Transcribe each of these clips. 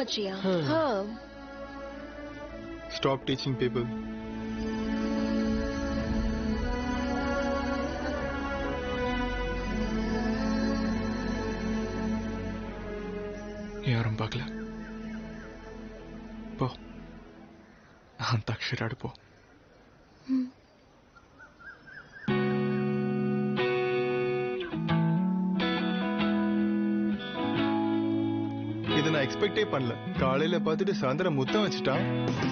மச்சியா Huh. Stop teaching people. யாரும் பார்க்கல போ అంతాక్షరి ఆడిపో இது நான் எக்ஸ்பெக்டே பண்ணல காலையில பார்த்துட்டு சாயந்தரம் முத்தம் வச்சுட்டான்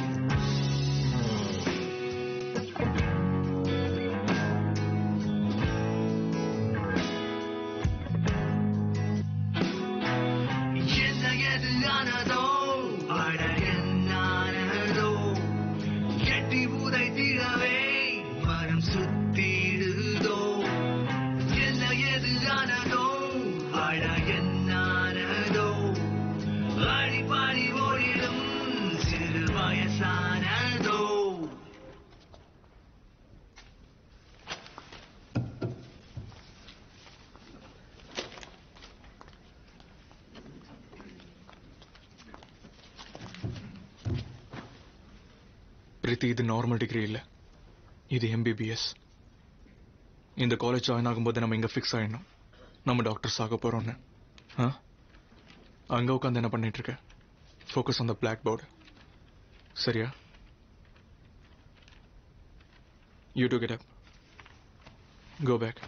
என்ன எது ஆனதோ அட என்னானதோ எட்டி உதைத்திடவே மரம் சுத்திடுதோ என்ன எது ஆனதோ அட என்னானதோ அடி பாடி ஓடிடும் சிறு வயசானதோ பிரீத்தி இது நார்மல் டிகிரி இல்ல இது எம்பிபிஎஸ் இந்த காலேஜ் ஜாயின் ஆகும்போது நம்ம இங்க ஃபிக்ஸ் ஆயிடணும் நம்ம டாக்டர்ஸ் ஆக போறோம்னு ஆ? அங்க உட்காந்து என்ன பண்ணிட்டு இருக்க focus on the black board சரியா you to get up go back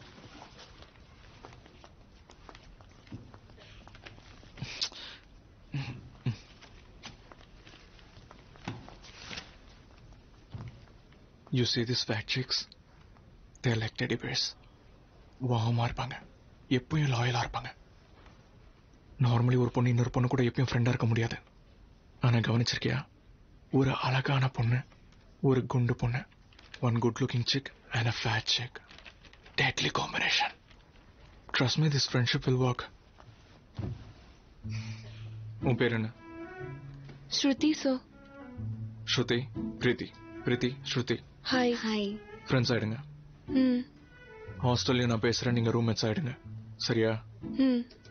you see this fat chicks they're like teddy bears வாவமா இருப்பாங்க எப்பயும் லாயலா இருப்பாங்க நார்மலி ஒரு பொண்ணு இன்னொரு பொண்ணு கூட எப்பயும் ஃப்ரெண்டா இருக்க முடியாது ஆனா கவனிச்சிருக்கியா ஒரு அழகான பொண்ணு ஒரு குண்டு பொண்ணு one good looking chick and a fat chick deadly combination trust me this friendship will work உன் பேர் என்ன Shruti sir Shruti Preethi Preethi Shruti hi hi friends ஆயிடுங்க ம் ஹாஸ்டல்லையும் நான் பேசுறேன் நீங்க ரூம்மேட்ஸ் ஆயிடுங்க சரியா ம்